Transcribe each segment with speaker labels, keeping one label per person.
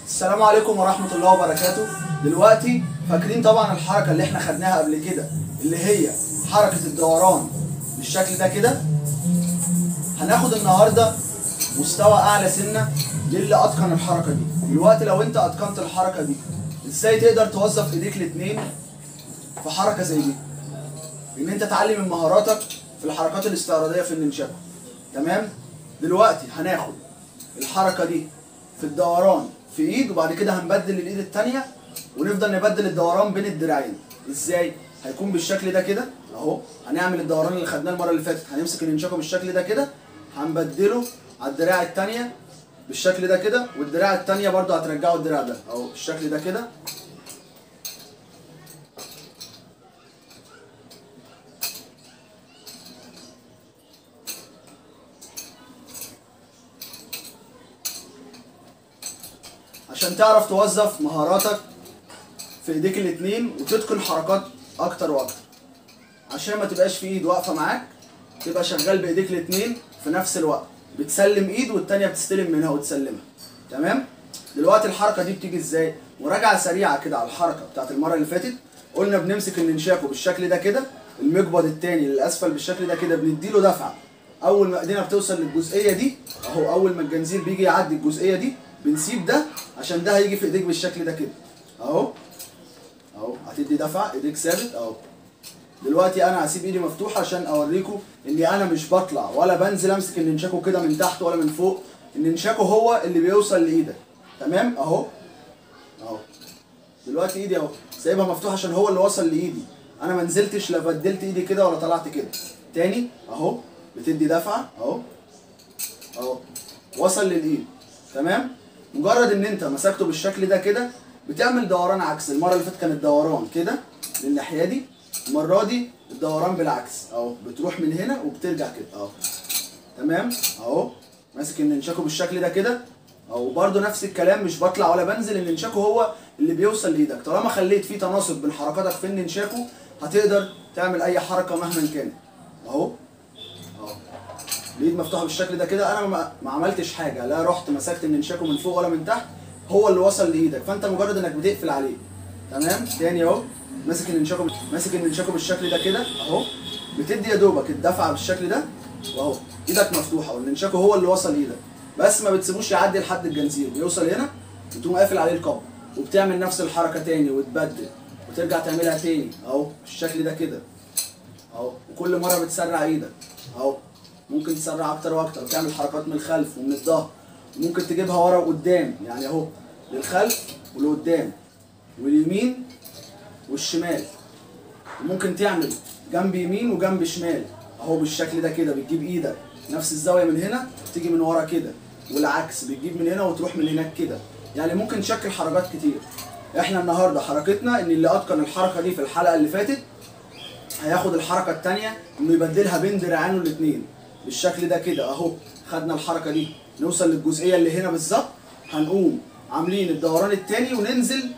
Speaker 1: السلام عليكم ورحمة الله وبركاته دلوقتي فاكرين طبعا الحركة اللي احنا خدناها قبل كده اللي هي حركة الدوران بالشكل ده كده هناخد النهاردة مستوى أعلى سنة للي أتقن الحركة دي دلوقتي لو أنت أتقنت الحركة دي إزاي تقدر توظف إيديك الاتنين في حركة زي دي إن أنت تعلم من مهاراتك في الحركات الاستعراضية في النينشاكو تمام دلوقتي هناخد الحركة دي في الدوران في ايد وبعد كده هنبدل الايد التانية ونفضل نبدل الدوران بين الدراعين ازاي هيكون بالشكل ده كده اهو هنعمل الدوران اللي خدناه المره اللي فاتت هنمسك الانشاكو بالشكل ده كده هنبدله على الدراع التانية بالشكل ده كده والدراع التانية برضو هترجعه الدراع ده اهو بالشكل ده كده عشان تعرف توظف مهاراتك في ايديك الاتنين وتتقن حركات اكتر واكتر عشان ما تبقاش في ايد واقفه معاك تبقى شغال بايديك الاتنين في نفس الوقت بتسلم ايد والتانيه بتستلم منها وتسلمها تمام دلوقتي الحركه دي بتيجي ازاي مراجعه سريعه كده على الحركه بتاعت المره اللي فاتت قلنا بنمسك الننشاكو بالشكل ده كده المقبض التاني للاسفل بالشكل ده كده بنديله دفعه اول ما ايدينا بتوصل للجزئيه دي اهو اول ما الجنزير بيجي يعدي الجزئيه دي بنسيب ده عشان ده هيجي في ايديك بالشكل ده كده اهو اهو هتدي دفعه ايديك ثابت اهو دلوقتي انا هسيب ايدي مفتوحه عشان اوريكم اني انا مش بطلع ولا بنزل امسك الننشاكو كده من تحت ولا من فوق الننشاكو هو اللي بيوصل لايدك تمام اهو اهو دلوقتي ايدي اهو سايبها مفتوحه عشان هو اللي وصل لايدي انا ما نزلتش لا بدلت ايدي كده ولا طلعت كده تاني اهو بتدي دفعه اهو اهو وصل للايد تمام مجرد ان انت مسكته بالشكل ده كده بتعمل دوران عكس المره اللي فاتت كان الدوران كده للناحيه دي المره دي الدوران بالعكس اهو بتروح من هنا وبترجع كده اهو تمام اهو ماسك الننشاكو بالشكل ده كده اهو برده نفس الكلام مش بطلع ولا بنزل الننشاكو هو اللي بيوصل لايدك طالما خليت فيه تناسق بين حركاتك في الننشاكو هتقدر تعمل اي حركه مهما كانت اهو اهو الايد مفتوحه بالشكل ده كده انا ما, ما عملتش حاجه لا رحت مسكت الننشاكو من فوق ولا من تحت هو اللي وصل لايدك فانت مجرد انك بتقفل عليه تمام تاني اهو ماسك الننشاكو ماسك الننشاكو بالشكل ده كده اهو بتدي يا دوبك الدفعه بالشكل ده واهو ايدك مفتوحه والننشاكو هو اللي وصل لايدك بس ما بتسيبوش يعدي لحد الجنزير بيوصل هنا وتقوم قافل عليه القبض وبتعمل نفس الحركه تاني وتبدل وترجع تعملها تاني اهو بالشكل ده كده اهو وكل مره بتسرع ايدك اهو ممكن تسرع اكتر واكتر وتعمل حركات من الخلف ومن الظهر وممكن تجيبها ورا وقدام يعني اهو للخلف ولقدام واليمين والشمال وممكن تعمل جنب يمين وجنب شمال اهو بالشكل ده كده بتجيب ايدك نفس الزاويه من هنا تيجي من ورا كده والعكس بتجيب من هنا وتروح من هناك كده يعني ممكن تشكل حركات كتير احنا النهارده حركتنا ان اللي اتقن الحركه دي في الحلقه اللي فاتت هياخد الحركه الثانيه انه يبدلها بين دراعانه الاثنين بالشكل ده كده اهو خدنا الحركه دي نوصل للجزئيه اللي هنا بالظبط هنقوم عاملين الدوران الثاني وننزل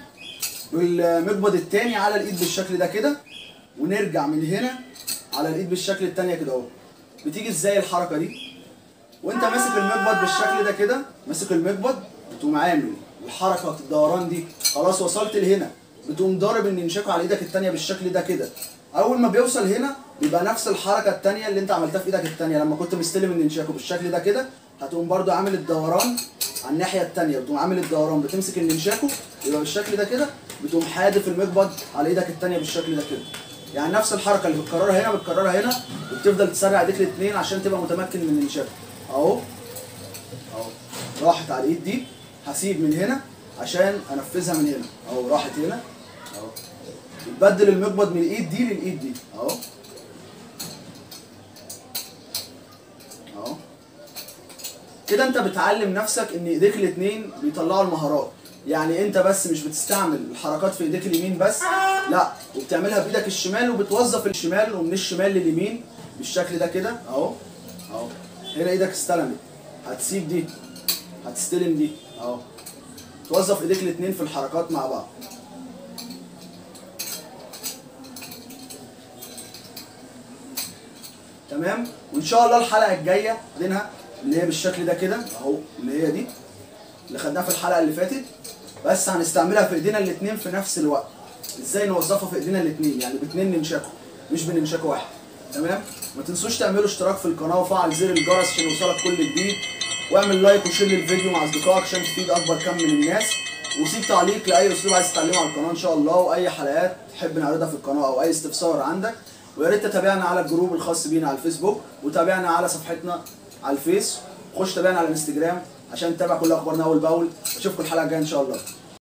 Speaker 1: بالمقبض الثاني على الايد بالشكل ده كده ونرجع من هنا على الايد بالشكل الثانيه كده اهو بتيجي ازاي الحركه دي وانت ماسك المقبض بالشكل ده كده ماسك المقبض بتقوم عامل الحركه الدوران دي خلاص وصلت لهنا بتقوم ضارب الننشاكو على ايدك الثانيه بالشكل ده كده اول ما بيوصل هنا بيبقى نفس الحركه الثانيه اللي انت عملتها في ايدك الثانيه لما كنت مستلم الننشاكو بالشكل ده كده هتقوم برده عامل الدوران على الناحيه الثانيه بتقوم عامل الدوران بتمسك الننشاكو يبقى بالشكل ده كده بتقوم حادف المقبض على ايدك الثانيه بالشكل ده كده يعني نفس الحركه اللي بتكررها هنا بتكررها هنا وبتفضل تسرع ايديك الاثنين عشان تبقى متمكن من الننشاكو اهو اهو راحت على الايد دي هسيب من هنا عشان انفذها من هنا اهو راحت هنا اهو بتبدل المقبض من الايد دي للايد دي اهو اهو كده انت بتعلم نفسك ان ايديك الاثنين بيطلعوا المهارات يعني انت بس مش بتستعمل الحركات في ايديك اليمين بس لا وبتعملها بايدك الشمال وبتوظف الشمال ومن الشمال لليمين بالشكل ده كده اهو اهو هنا ايدك استلمت هتسيب دي هتستلم دي اهو توظف ايديك الاثنين في الحركات مع بعض تمام وان شاء الله الحلقه الجايه عندنا اللي هي بالشكل ده كده اهو اللي هي دي اللي خدناها في الحلقه اللي فاتت بس هنستعملها في ايدينا الاثنين في نفس الوقت ازاي نوظفها في ايدينا الاثنين يعني باتنين ننشكوا مش بننشكوا واحد تمام ما تنسوش تعملوا اشتراك في القناه وفعل زر الجرس عشان يوصلك كل جديد واعمل لايك وشير للفيديو مع اصدقائك عشان تفيد اكبر كم من الناس وسيب تعليق لاي اسلوب عايز تتعلمه على القناه ان شاء الله واي حلقات تحب نعرضها في القناه او اي استفسار عندك ويا ريت تتابعنا على الجروب الخاص بينا على الفيسبوك وتابعنا على صفحتنا على الفيس خش تابعنا على الانستجرام عشان تتابع كل اخبارنا اول باول اشوفكم الحلقه الجايه ان شاء الله